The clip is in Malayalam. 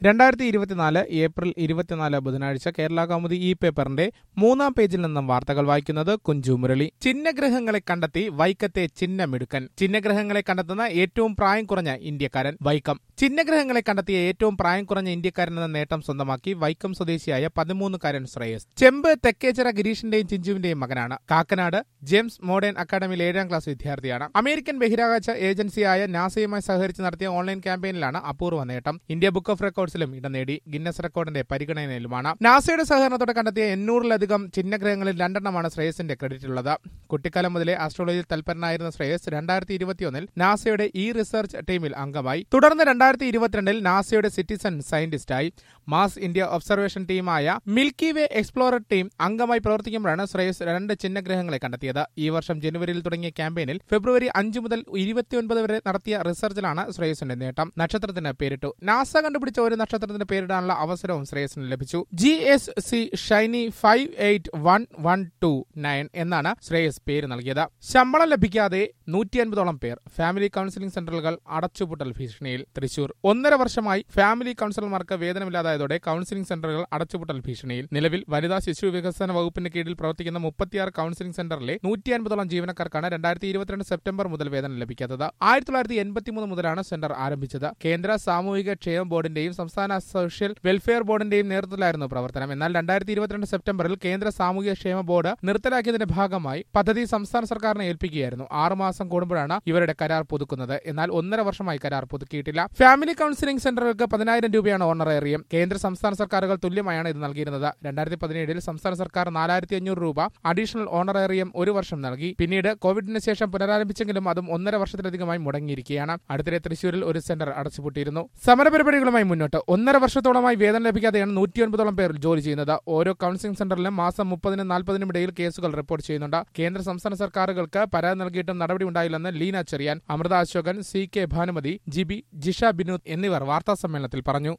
രണ്ടായിരത്തി ഇരുപത്തിനാല് ഏപ്രിൽ ഇരുപത്തിനാല് ബുധനാഴ്ച കേരള കൗമുദി ഈ പേപ്പറിന്റെ മൂന്നാം പേജിൽ നിന്നും വാർത്തകൾ വായിക്കുന്നത് കുഞ്ചു മുരളി ചിഹ്നഗ്രഹങ്ങളെ കണ്ടെത്തി വൈക്കത്തെ ചിഹ്നമിടുക്കൻ ചിഹ്നഗ്രഹങ്ങളെ കണ്ടെത്തുന്ന ഏറ്റവും പ്രായം കുറഞ്ഞ ഇന്ത്യക്കാരൻ വൈക്കം ചിഹ്നഗ്രഹങ്ങളെ കണ്ടെത്തിയ ഏറ്റവും പ്രായം കുറഞ്ഞ ഇന്ത്യക്കാരൻ എന്ന നേട്ടം സ്വന്തമാക്കി വൈക്കം സ്വദേശിയായ പതിമൂന്നുകാരൻ ശ്രേയസ് ചെമ്പ് തെക്കേച്ചിറ ഗിരീഷിന്റെയും ചിഞ്ചുവിന്റെയും മകനാണ് കാക്കനാട് ജെയിംസ് മോഡേൺ അക്കാദമിയിൽ ഏഴാം ക്ലാസ് വിദ്യാർത്ഥിയാണ് അമേരിക്കൻ ബഹിരാകാശ ഏജൻസിയായ നാസയുമായി സഹകരിച്ച് നടത്തിയ ഓൺലൈൻ ക്യാമ്പയിനിലാണ് അപൂർവ നേട്ടം ഇന്ത്യ ബുക്ക് ഓഫ് റെക്കോർഡ്സിലും ഇടം നേടി ഗിന്നസ് റെക്കോർഡിന്റെ പരിഗണനയിലുമാണ് നാസയുടെ സഹകരണത്തോടെ കണ്ടെത്തിയ എണ്ണൂറിലധികം ചിഹ്നഗ്രഹങ്ങളിൽ രണ്ടെണ്ണമാണ് ശ്രേയസിന്റെ ക്രെഡിറ്റ് ഉള്ളത് കുട്ടിക്കാലം മുതലേ ആസ്ട്രോളജിയിൽ തൽപരനായിരുന്ന ശ്രേയസ് രണ്ടായിരത്തി ഇരുപത്തിയൊന്നിൽ നാസയുടെ ഈ റിസർച്ച് ടീമിൽ അംഗമായി തുടർന്ന് രണ്ടായിരത്തി ഇരുപത്തിരണ്ടിൽ നാസയുടെ സിറ്റിസൺ സയന്റിസ്റ്റായി മാസ് ഇന്ത്യ ഒബ്സർവേഷൻ ടീമായ മിൽക്കി വേ എക്സ്പ്ലോറർ ടീം അംഗമായി പ്രവർത്തിക്കുമ്പോഴാണ് ശ്രേയസ് രണ്ട് ചിഹ്നഗ്രഹങ്ങളെ കണ്ടെത്തിയത് ഈ വർഷം ജനുവരിയിൽ തുടങ്ങിയ ക്യാമ്പയിനിൽ ഫെബ്രുവരി അഞ്ച് മുതൽ ഇരുപത്തിയൊൻപത് വരെ നടത്തിയ റിസർച്ചിലാണ് ശ്രേയസിന്റെ നേട്ടം നക്ഷത്രത്തിന് പേരിട്ടു നാസ കണ്ടുപിടിച്ച ഒരു നക്ഷത്രത്തിന് പേരിടാനുള്ള അവസരവും ശ്രേയസിന് ലഭിച്ചു G S C shiny five eight one one two nine എന്നാണ് ശ്രേയസ് പേര് നൽകിയത് ശമ്പളം ലഭിക്കാതെ നൂറ്റി അൻപതോളം പേർ ഫാമിലി കൌൺസിലിംഗ് സെന്ററുകൾ അടച്ചുപൂട്ടൽ ഭീഷണിയിൽ തൃശൂർ ഒന്നര വർഷമായി ഫാമിലി കൌൺസിലർമാർക്ക് വേതനമില്ലാതായതോടെ കൌൺസിലിംഗ് സെന്ററുകൾ അടച്ചുപൂട്ടൽ ഭീഷണിയിൽ നിലവിൽ വനിതാ ശിശു വികസന വകുപ്പിന് കീഴിൽ പ്രവർത്തിക്കുന്ന മുപ്പത്തിയാറ് കൌൺസിലിംഗ് സെന്ററിലെ നൂറ്റി അൻപതോളം ജീവനക്കാർക്കാണ് രണ്ടായിരത്തി ഇരുപത്തിരണ്ട് സെപ്റ്റംബർ മുതൽ വേതനം ലഭിക്കാത്തത് ആയിരത്തി തൊള്ളായിരത്തി എൺപത്തിമൂന്ന് മുതലാണ് സെന്റർ ആരംഭിച്ചത് കേന്ദ്ര സാമൂഹിക ക്ഷേമ ബോർഡിന്റെയും സംസ്ഥാന സോഷ്യൽ വെൽഫെയർ ബോർഡിന്റെയും നേതൃത്വത്തിലായിരുന്നു പ്രവർത്തനം എന്നാൽ രണ്ടായിരത്തി ഇരുപത്തിരണ്ട് സെപ്റ്റംബറിൽ കേന്ദ്ര സാമൂഹിക ക്ഷേമ ബോർഡ് നിർത്തലാക്കിയതിന്റെ ഭാഗമായി പദ്ധതി സംസ്ഥാന സർക്കാരിനെ ഏൽപ്പിക്കുകയായിരുന്നു ആറുമാസം കൂടുമ്പോഴാണ് ഇവരുടെ കരാർ പുതുക്കുന്നത് എന്നാൽ ഒന്നര വർഷമായി കരാർ പുതുക്കിയിട്ടില്ല ഫാമിലി കൌൺസിലിംഗ് സെന്ററുകൾക്ക് പതിനായിരം രൂപയാണ് ഓണറേറിയം കേന്ദ്ര സംസ്ഥാന സർക്കാരുകൾ തുല്യമായാണ് ഇത് നൽകിയിരുന്നത് രണ്ടായിരത്തി പതിനേഴിൽ സംസ്ഥാന സർക്കാർ നാലായിരത്തി അഞ്ഞൂറ് രൂപ അഡീഷണൽ ഓണറേറിയം ഒരു വർഷം നൽകി പിന്നീട് കോവിഡിന് ശേഷം പുനരാരംഭിച്ചെങ്കിലും അതും ഒന്നര വർഷത്തിലധികമായി മുടങ്ങിയിരിക്കുകയാണ് അടുത്തിടെ തൃശൂരിൽ ഒരു സെന്റർ അടച്ചുപൂട്ടിയിരുന്നു സമരപരിപാടികളുമായി മുന്നോട്ട് ഒന്നര വർഷത്തോളമായി വേതനം ലഭിക്കാതെയാണ് നൂറ്റിയൊൻപതൊളം പേർ ജോലി ചെയ്യുന്നത് ഓരോ കൌൺസിലിംഗ് സെന്ററിലും മാസം മുപ്പതിനും നാൽപ്പതിനും ഇടയിൽ കേസുകൾ റിപ്പോർട്ട് ചെയ്യുന്നുണ്ട് കേന്ദ്ര സംസ്ഥാന സർക്കാരുകൾക്ക് പരാതി നൽകിയിട്ടും നടപടി ഉണ്ടായില്ലെന്ന് ലീന ചെറിയാൻ അമൃത അശോകൻ സി കെ ഭാനുമതി ജിബി ജിഷ ബിനോദ് എന്നിവർ വാർത്താസമ്മേളനത്തിൽ പറഞ്ഞു